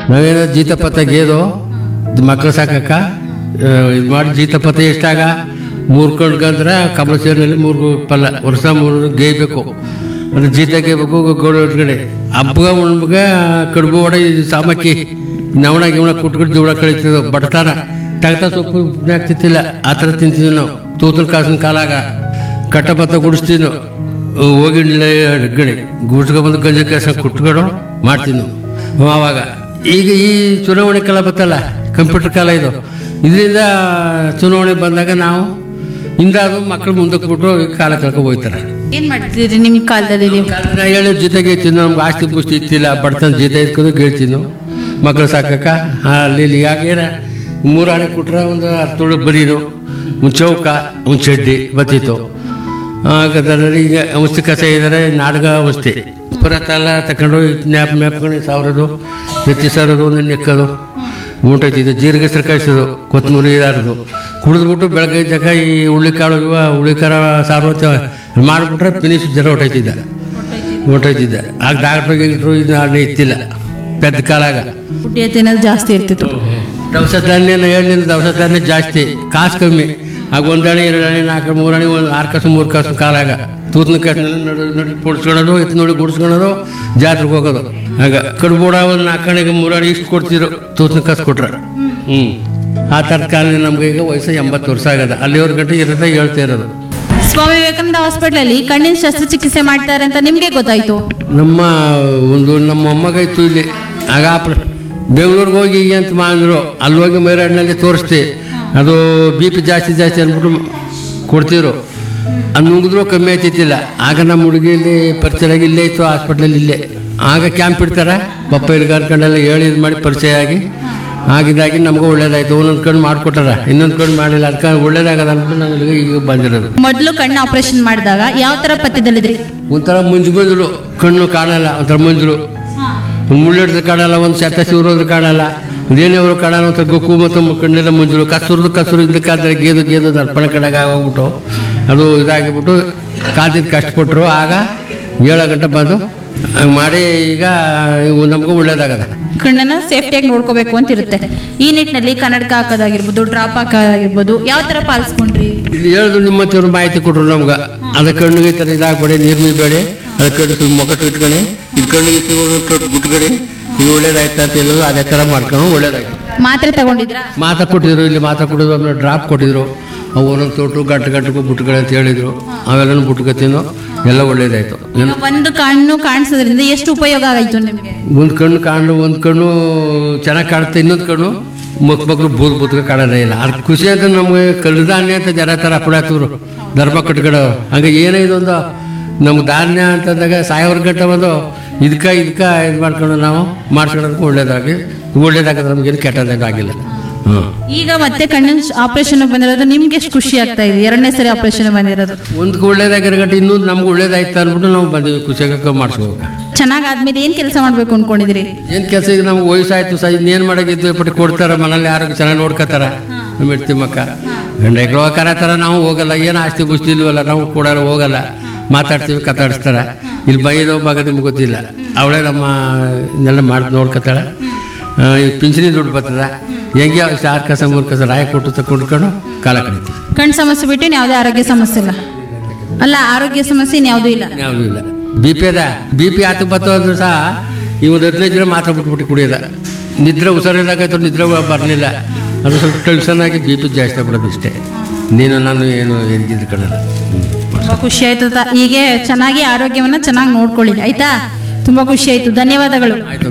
ನಾವೇನೋ ಜೀತ ಪತ್ತ ಗೇದು ಮಕ್ಳು ಸಾಕಕ್ಕ ಇದು ಮಾಡಿ ಜೀತ ಪತ್ತ ಎಷ್ಟಾಗ ಮೂರು ಕಣ್ಗಂದ್ರೆ ಕಮಲ ಸೇರಿನಲ್ಲಿ ಮೂರು ಪಲ್ಲ ವರ್ಷ ಮೂರು ಗೇಯ್ಬೇಕು ಅಂದ್ರೆ ಜೀತ ಗೇಯ್ಬೇಕು ಗೋಡು ಒಳಗಡೆ ಹಬ್ಬಗ ಉಣ್ಬಗ ಕಡುಬು ಒಡೆ ಸಾಮಕ್ಕಿ ನವಣ ಗಿವಣ ಕುಟ್ಕೊಂಡು ಜೀವನ ಕಳೀತಿದ್ವು ಬಡತನ ತಗತ ಸೊಪ್ಪು ಪುಣ್ಯ ಆಗ್ತಿತ್ತಿಲ್ಲ ಆ ಥರ ತಿಂತಿದ್ವಿ ನಾವು ತೂತನ ಕಾಸಿನ ಕಾಲಾಗ ಕಟ್ಟ ಭತ್ತ ಗುಡಿಸ್ತೀವಿ ನಾವು ಹೋಗಿಡ್ಲೆ ಗಡಿ ಗುಡ್ಸ್ಕೊ ಬಂದು ಗಂಜಿ ಕೆಲಸ ಕುಟ್ಕೊಂಡು ಮಾಡ್ತೀವಿ ನಾವು ಆವಾಗ ಈಗ ಈ ಚುನಾವಣೆ ಕಾಲ ಬತ್ತಲ್ಲ ಕಂಪ್ಯೂಟರ್ ಕಾಲ ಇದು ಇದರಿಂದ ಚುನಾವಣೆ ಬಂದಾಗ ನಾವು ಹಿಂದಾದ್ರು ಮಕ್ಕಳು ಮುಂದಕ್ಕೆ ಬಿಟ್ಟು ಕಾಲ ಕಳ್ಕೊಂಡು ಹೋಗ್ತಾರೆ ಏನ್ ಮಾಡ್ತಿದ್ರಿ ನಿಮ್ ಕಾಲದಲ್ಲಿ ನೀವು ನಾ ಹೇಳೋ ಜೊತೆಗೆ ತಿನ್ನೋ ನಮ್ಗೆ ಆಸ್ತಿ ಪುಸ್ತಿ ಇತ್ತಿಲ್ಲ ಬಡತನ ಜೊತೆ ಇಟ್ಕೊಂಡು ಗೆಳ್ತೀನಿ ಮಕ್ಕಳು ಸಾಕಕ್ಕ ಅಲ್ಲಿ ಇಲ್ಲಿ ಯಾಕೇನ ಮೂರು ಆಣೆ ಕೊಟ್ರೆ ಒಂದು ಹತ್ತು ಬರೀನು ಒಂದು ಚೌಕ ಒಂದು ಚಡ್ಡಿ ಬತ್ತಿತ್ತು ಹಾಗಾದ್ರೆ ಈಗ ಔಷಧಿ ಕಸ ಇದ್ದಾರೆ ನಾಟಕ ಔಷಧಿ ಪುರತ ಎಲ್ಲ ತಗೊಂಡು ನ್ಯಾಪ್ ಮ್ಯಾಪ್ಕೊಂಡು ಸಾವಿರದು ಎತ್ತಿ ಸಾವಿರದು ಒಂದು ನೆಕ್ಕೋದು ಊಟೈತಿದ್ದು ಜೀರಿಗೆ ಹೆಸರು ಕಾಯಿಸೋದು ಕೊತ್ತಂಬರಿ ಇದಾರದು ಕುಡಿದ್ಬಿಟ್ಟು ಬೆಳಗ್ಗೆ ಇದ್ದಾಗ ಈ ಹುಳ್ಳಿಕಾಳು ಇವ ಹುಳ್ಳಿಕಾರ ಸಾರು ಅಂತ ಮಾಡಿಬಿಟ್ರೆ ಫಿನಿಶ್ ಜ್ವರ ಹೊಟ್ಟೈತಿದ್ದ ಹೊಟ್ಟೈತಿದ್ದ ಆಗ ಡಾಕ್ಟ್ರು ಗೀಟ್ರು ಇದು ಅಲ್ಲಿ ಇತ್ತಿಲ್ಲ ಪೆದ್ದ ಕಾಲಾಗ ಪುಟ್ಟಿಯ ತಿನ್ನೋದು ಜಾಸ್ತಿ ಇರ್ತಿತ್ತು ದವಸ ಧಾನ್ಯ ಏಳಿನಿಂದ ದವಸ ಧಾನ್ಯ ಜಾಸ್ತಿ ಕಾಸು ಕಮ್ಮಿ ಆಗ ಒಂದಣೆ ಎರಡು ಅಣೆ ನಾಲ್ಕು ಮೂರು ಅಣೆ ಒಂದು ಆರು ಕಾಸು ಮೂರು ಕಾಸು ಕಾಲಾಗ ತೂತನ ಕಾಸಿನಲ್ಲಿ ನೋಡಿ ನೋಡಿ పొడుచుಕೊಳ್ಳೋದು ಎತ್ತು ನೋಡಿ ಗುಡಿಸ್ಕೊಳ್ಳೋದು ಜಾತ್ರೆಗೆ ಹೋಗೋದು ಆಗ ಕಡ್ಬೋಡ ಒಂದು ನಾಲ್ಕು ಅಣೆಗೆ ಮೂರು ಅಣೆ ಇಷ್ಟು ಕೊಡ್ತಿದ್ರು ತೂತನ ಕಾಸು ಕೊಟ್ರೆ ಹ್ಞೂ ಆ ಥರದ ಕಾಲ ನಮ್ಗೆ ಈಗ ವಯಸ್ಸು ಎಂಬತ್ತು ವರ್ಷ ಆಗದ ಅಲ್ಲಿವ್ರ ಗಂಟೆ ಇರುತ್ತೆ ಹೇಳ್ತಾ ಇರೋದು ಸ್ವಾಮಿ ವಿವೇಕಾನಂದ ಹಾಸ್ಪಿಟಲ್ ಅಲ್ಲಿ ಕಣ್ಣಿನ ಶಸ್ತ್ರಚಿಕಿತ್ಸೆ ಮಾಡ್ತಾರೆ ಅಂತ ನಿಮ್ಗೆ ಗೊತ್ತಾಯ್ತು ನಮ್ಮ ಒಂದು ನಮ್ಮ ಮೊಮ್ಮಗ ಇತ್ತು ಇಲ್ಲಿ ಆಗ ಆಪ್ರ ಬೆಂಗಳೂರಿಗೆ ಹೋಗಿ ಹೀಗೆ ಅಂತ ಮಾಡಿದ್ರು ಅಲ್ಲಿ ಹೋಗಿ ಮೈರಾಡಿನಲ್ಲಿ ತೋರಿಸ್ತಿ ಅದು ಬಿ ಪಿ ಜಾಸ್ತಿ ಜಾಸ್ತಿ ಅಂದ್ಬಿಟ್ಟು ಕೊಡ್ತಿದ್ರು ಅದು ನುಂಗಿದ್ರು ಕಮ್ಮಿ ಆಯ್ತಿತ್ತಿಲ್ಲ ಆಗ ನಮ್ಮ ಹುಡುಗಿ ಇಲ್ಲಿ ಪರಿಚಯ ಆಗಿ ಇಲ್ಲೇ ಇತ್ತು ಹಾಸ್ಪಿಟ್ಲಲ್ಲಿ ಇಲ್ಲೇ ಆಗ ಕ್ಯಾಂಪ್ ಇಡ್ತಾರೆ ಪಪ್ಪ ಇಲ್ಲಿ ಕರ್ಕೊಂಡೆಲ್ಲ ಹೇಳಿ ಇದು ಮಾಡಿ ಪರಿಚಯ ಆಗಿ ಆಗಿದ್ದಾಗಿ ನಮಗೂ ಒಳ್ಳೇದಾಯ್ತು ಒಂದೊಂದು ಕಣ್ಣು ಮಾಡಿಕೊಟ್ಟಾರ ಇನ್ನೊಂದು ಕಣ್ಣು ಮಾಡಿಲ್ಲ ಅದಕ್ಕೆ ಒಳ್ಳೇದಾಗದ ಅಂದ್ಬಿಟ್ಟು ನಾವು ಇಲ್ಲಿಗೆ ಈಗ ಬಂದಿರೋದು ಮೊದಲು ಕಣ್ಣು ಆಪರೇಷನ್ ಮಾಡಿದಾಗ ಯಾವ ತರ ಪಥ್ಯದಲ್ಲಿದ್ರಿ ಒಂಥರ ಮುಂಜು ಬಂದ್ರು ಕಣ್ಣು ಕಾಣಲ್ಲ ಒಂಥರ ಮಂಜರು ಒಂದು ಮುಳ್ಳಿಡ್ದು ಕಾಣಲ್ಲ ಒಂದು ಶತ ಶಿವರೋದ್ರು ಕಾಣಲ್ಲ ದೇನಿಯವರು ಕಾಣಲ್ಲ ಒಂಥರ ಗೊಕ್ಕು ಮತ್ತು ಕಣ್ಣೆಲ್ಲ ಮುಂಜರು ಕಸುರ್ದು ಕಸುರು ಇದಕ್ಕಾದ್ರೆ ಗೇದು ಗೇದು ದರ್ಪಣ ಕಡೆಗೆ ಆಗೋಗ್ಬಿಟ್ಟು ಅದು ಇದಾಗಿಬಿಟ್ಟು ಕಾದಿದ್ದು ಕಷ್ಟಪಟ್ಟರು ಆಗ ಏಳು ಗಂಟೆ ಬಂದು ಹಂಗ್ ಮಾಡಿ ಈಗ ಇವು ನಮಗೂ ಒಳ್ಳೇದಾಗದ ಕಣ್ಣನ್ನ ಸೇಫ್ಟಿಯಾಗಿ ನೋಡ್ಕೋಬೇಕು ಅಂತ ಇರುತ್ತೆ ಈ ನಿಟ್ಟಿನಲ್ಲಿ ಕನ್ನಡಕ ಹಾಕೋದಾಗಿರ್ಬೋದು ಡ್ರಾಪ್ ಹಾಕೋದಾಗಿರ್ಬೋದು ಯಾವ ತರ ಪಾಲಿಸ್ಕೊಂಡ್ರಿ ಇಲ್ಲಿ ಹೇಳಿದ್ರು ನಿಮ್ಮ ಹತ್ರ ಮಾಹಿತಿ ಕೊಟ್ರು ನಮ್ಗೆ ಅದ ಕಣ್ಣಿಗೆ ಈ ಥರ ಇದಾಗಬೇಡಿ ನೀರು ಮೀಬೇಡಿ ಅದ ಕಣ್ಣು ಮುಖ ಇಟ್ಕೊಂಡು ಇದು ಕಣ್ಣಿಗೆ ಬಿಟ್ಕೊಡಿ ಇದು ಒಳ್ಳೇದಾಯ್ತು ಅಂತ ಹೇಳೋದು ಅದೇ ಥರ ಮಾಡ್ಕೊಂಡು ಒಳ್ಳೇದಾಯ್ತು ಮಾತ್ರೆ ತಗೊಂಡಿದ್ರಾ ಮಾತಾ ಕೊಟ್ಟಿದ್ರು ಇಲ್ಲಿ ಮಾತಾ ಕೊಟ್ಟಿದ್ರು ಆಮೇಲೆ ಡ್ರಾಪ್ ಕೊಟ್ಟಿದ್ರು ಅವು ಒಂದೊಂದು ತೊಟ್ಟು ಗಂಟು ಗಂಟು ಬುಟ್ಗಳು ಅಂತ ಹೇಳಿದ್ರು ಅವೆಲ್ಲನೂ ಬುಟ್ಕೊತೀನೋ ಎಲ್ಲ ಒಳ್ಳೇದಾಯ್ತು ಏನು ಒಂದು ಕಣ್ಣು ಕಾಣಿಸೋದ್ರಿಂದ ಎಷ್ಟು ಉಪಯೋಗ ಆಯ್ತು ನಿಮ್ಗೆ ಒಂದು ಕಣ್ಣು ಕಾಣು ಒಂದು ಕಣ್ಣು ಚೆನ್ನಾಗಿ ಕಾಣುತ್ತೆ ಇನ್ನೊಂದು ಕಣ್ಣು ಮಕ್ ಮಕ್ಕಳು ಬೂದ್ ಬೂತ್ಗೆ ಕಾಣೋದೇ ಇಲ್ಲ ಅದ್ರ ಖುಷಿ ಅಂತ ನಮಗೆ ಕಲ್ಧಾನ್ಯ ಅಂತ ಜನ ಥರ ಅಪ್ಪಡಾತವ್ರು ಧರ್ಮ ಕಟ್ಕೊಡೋ ಹಂಗೆ ಏನೇ ಇದೊಂದು ನಮ್ಗೆ ಧಾನ್ಯ ಅಂತಂದಾಗ ಸಾವಿರ ಗಂಟೆ ಒಂದು ಇದಕ್ಕೆ ಇದಕ್ಕೆ ಇದು ಮಾಡ್ಕೊಂಡು ನಾವು ಮಾಡ್ಸ್ಕೊಳ್ಳೋದಕ್ಕೆ ಒಳ್ಳೇದಾಗಿ ಒಳ್ಳೇದಾಗದ ನಮಗೇನು ಕೆಟ್ಟದಾಗಿಲ್ಲ ಹ್ಞೂ ಈಗ ಮತ್ತೆ ಕಣ್ಣಿನ ಆಪರೇಷನ್ ಬಂದಿರೋದು ನಿಮ್ಗೆ ಎಷ್ಟು ಖುಷಿ ಆಗ್ತಾ ಇದೆ ಎರಡನೇ ಸರಿ ಆಪರೇಷನ್ ಬಂದಿರೋದು ಒಂದಕ್ಕೆ ಒಳ್ಳೇದಾಗಿರೋ ಗಂಟೆ ಇನ್ನೂ ನಮ್ಗೆ ಒಳ್ಳೇದಾಯ್ತು ಅಂದ್ಬಿಟ್ಟು ನಾವು ಬಂದಿವಿ ಖುಷಿಯಾಗ ಮಾಡಿಸ್ಕೋಬೇಕು ಚೆನ್ನಾಗಾದ್ಮೇಲೆ ಏನ್ ಕೆಲಸ ಮಾಡ್ಬೇಕು ಅನ್ಕೊಂಡಿದ್ರಿ ಏನು ಕೆಲಸ ಈಗ ನಮ್ಗೆ ವಯಸ್ಸಾಯ್ತು ಸಹ ಇನ್ನೇನು ಮಾಡೋಗಿದ್ದು ಪಟ್ಟಿ ಕೊಡ್ತಾರ ಮನೇಲಿ ಯಾರು ಚೆನ್ನಾಗಿ ನೋಡ್ಕೋತಾರ ನಮ್ಮ ಹೆಂಡ್ತಿ ಮಕ್ಕ ಗಂಡ ಹೋಗಾರ ಥರ ನಾವು ಹೋಗಲ್ಲ ಏನು ಆಸ್ತಿ ಬುಸ್ತಿ ಇಲ್ವಲ್ಲ ನಾವು ಕೂಡ ಹೋಗಲ್ಲ ಮಾತಾಡ್ತೀವಿ ಕತಾಡಿಸ್ತಾರ ಇಲ್ಲಿ ಬೈದೋ ಮಗ ನಿಮ್ಗೆ ಗೊತ್ತಿಲ್ಲ ಅವಳೇ ನಮ್ಮ ಇದನ್ನೆಲ್ಲ ಮಾಡಿ ನೋಡ್ಕೋತಾಳೆ ಈ ಪಿಂಚಣಿ ದುಡ್ಡು ಬರ್ತದ ಹೆಂಗೆ ಆರು ಕಸ ಮೂರು ಕಸ ರಾಯ ಕೊಟ್ಟು ತಗೊಂಡ್ಕೊಂಡು ಕಾಲ ಕಳಿತೀವಿ ಕಣ್ ಸಮಸ್ಯೆ ಬಿಟ್ಟು ಇನ್ ಯಾವುದೇ ಆರೋಗ್ಯ ಸಮಸ್ಯೆ ಇಲ್ಲ ಅಲ್ಲ ಆರೋಗ್ಯ ಸಮಸ್ಯೆ ಇನ್ ಯಾವುದೂ ಇಲ್ಲ ಯಾವುದೂ ಇಲ್ಲ ಬಿ ಪಿ ಅದ ಬಿ ಪಿ ಆತು ಬತ್ತು ಅಂದ್ರೂ ಸಹ ಈ ಒಂದು ಹದಿನೈದು ದಿನ ಮಾತ್ರ ಬಿಟ್ಬಿಟ್ಟು ಕುಡಿಯೋದ ನಿದ್ರೆ ಹುಷಾರಿಲ್ಲಾಗಾಯ್ತು ನಿದ್ರೆ ಬರಲಿಲ್ಲ ಅದು ಸ್ವಲ್ಪ ಟೆನ್ಷನ್ ಆಗಿ ಬಿ ಪಿ ಜಾಸ್ತಿ ಆಗ್ಬಿಡೋದು ಇಷ್ಟೇ ನೀನು ನಾನು ಏನು ಎನ್ಗಿದ್ದು ಕಣಲ್ಲ ತುಂಬಾ ಖುಷಿ ಆಯ್ತು ತ- ಹೀಗೆ ಚೆನ್ನಾಗಿ ಆರೋಗ್ಯವನ್ನ ಚೆನ್ನಾಗಿ ನೋಡ್ಕೊಳ್ಳಿ ಆಯ್ತಾ ತುಂಬಾ ಖುಷಿ ಆಯ್ತು ಧನ್ಯವಾದಗಳು ಆಯ್ತು